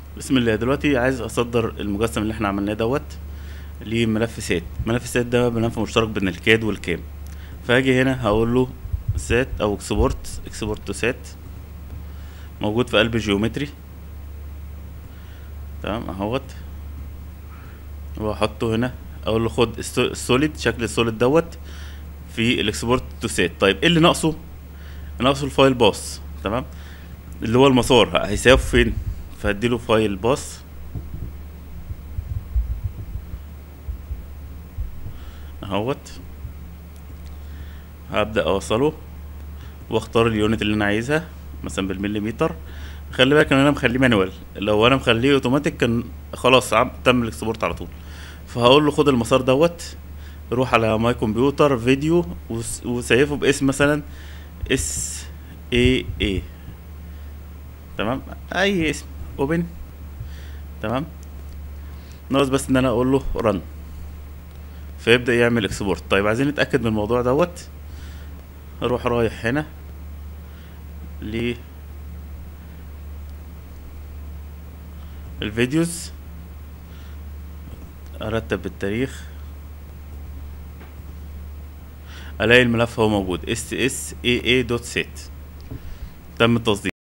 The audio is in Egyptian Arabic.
بسم الله دلوقتي عايز اصدر المجسم اللي احنا عملناه دوت لملف سات ملف سات ده ملف مشترك بين الكاد والكام فهاجي هنا هقول له سات او اكسبورت اكسبورت تو سات موجود في قلب جيومتري تمام اهوت واحطه هنا اقول له خد السو- السوليد شكل السوليد دوت في الاكسبورت تو سات طيب ايه اللي ناقصه ناقصه الفايل باص تمام اللي هو المسار هيساوي فين فهديله فايل باص اهوت هبدأ اوصله واختار اليونت اللي انا عايزها مثلا بالمليمتر خلي بالك ان انا مخليه مانوال لو انا مخليه اوتوماتيك كان خلاص عم- تم الاكسبورت على طول فهقول له خد المسار دوت روح على ماي كمبيوتر فيديو وس- وسيفه باسم مثلا اس اي اي تمام اي اسم اوبن تمام ناقص بس ان انا اقول له رن فيبدا يعمل اكسبورت طيب عايزين نتاكد من الموضوع دوت اروح رايح هنا ل الفيديوز ارتب بالتاريخ الاقي الملف هو موجود اس اس اي اي دوت سيت تم التصدير